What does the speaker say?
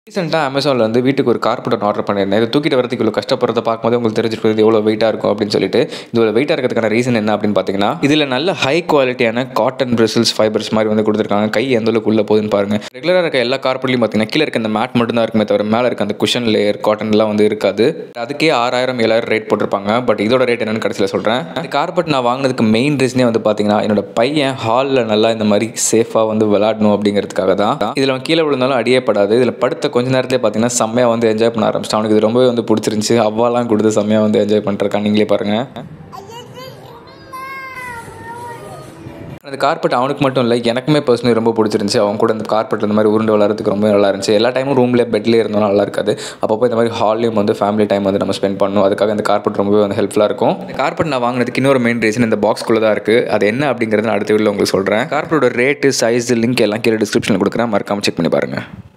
ரீசெண்டாக அமேசானில் வந்து வீட்டுக்கு ஒரு கார்பெட் ஒன்று ஆர்டர் பண்ணியிருந்தேன் இதை தூக்கிட்டு வரதுக்கு இவ்வளோ கஷ்டப்படுறத பார்க்கும்போது உங்களுக்கு தெரிஞ்சிருக்கிறது எவ்வளோ வெயிட்டாக இருக்கும் அப்படின்னு சொல்லிட்டு இதோட வெயிட்டாக இருக்கிறதுக்கான ரீசன் என்ன அப்படின்னு பார்த்தீங்கன்னா இதில் நல்ல ஹை குவாலிட்டியான காட்டன் பிரிசில்ஸ் ஃபைபர்ஸ் மாதிரி வந்து கொடுத்துருக்காங்க கை எந்த அளவுக்கு உள்ள போகுதுன்னு பாருங்க ரெகுலராக இருக்க எல்லா கார்பெட்லையும் பார்த்தீங்கன்னா கீழே இருக்க அந்த மேட் மட்டும் தான் இருக்குமே தவிர மேலே இருக்க அந்த குஷன் லேயர் காட்டன்லாம் வந்து இருக்காது அதுக்கே ஆறாயிரம் ஏழாயிரம் ரேட் போட்டிருப்பாங்க பட் இதோட ரேட் என்னன்னு கடைசியில் சொல்கிறேன் இந்த கார்பெட் நான் வாங்கினதுக்கு மெயின் ரீசனே வந்து பார்த்தீங்கன்னா என்னோட பையன் ஹாலில் நல்லா இந்த மாதிரி சேஃபாக வந்து விளாடணும் அப்படிங்கிறதுக்காக தான் இதில் அவன் கீழே விழுந்தாலும் அடியே படாது இதில் படுத்த கொஞ்ச நேரத்திலே பார்த்தீங்கன்னா செம்மையாக வந்து என்ஜாய் பண்ண ஆரம்பிச்சிட்டான் அவனுக்கு இது ரொம்பவே வந்து பிடிச்சிருந்துச்சி அவ்வாலாம் கொடுத்து செம்மையாக வந்து என்ஜாய் பண்ணிருக்கான் நீங்களே பாருங்கள் அந்த கார்பெட் அவனுக்கு மட்டும் இல்லை எனக்குமே பர்சனலி ரொம்ப பிடிச்சிருந்துச்சி அவன் கூட அந்த கார்பெட் இந்த மாதிரி உருண்டு விளாட்றதுக்கு ரொம்ப நல்லா இருந்துச்சு எல்லா டைமும் ரூம்லேயே பெட்லேயே இருந்தாலும் நல்லா இருக்காது அப்பப்போ இந்த மாதிரி ஹால்லையும் வந்து ஃபேமிலி டைம் வந்து நம்ம ஸ்பெண்ட் பண்ணணும் அதுக்காக இந்த கார்பெட் ரொம்பவே வந்து ஹெல்ப்ஃபுல்லாக இருக்கும் இந்த கார்பெட் நான் வாங்கினதுக்கு இன்னொரு மெயின் ரீசன் இந்த பாக்ஸ்குள்ளே தான் இருக்குது அது என்ன அப்படிங்கிறது நான் அடுத்த வீடியோவில் உங்களுக்கு சொல்கிறேன் கார்பெட்டோட ரேட்டு சைஸ் லிங்க் எல்லாம் கீழே டிஸ்கிரிப்ஷனில் கொடுக்குறேன் மறக்காம செக் பண்ணி பாருங்கள்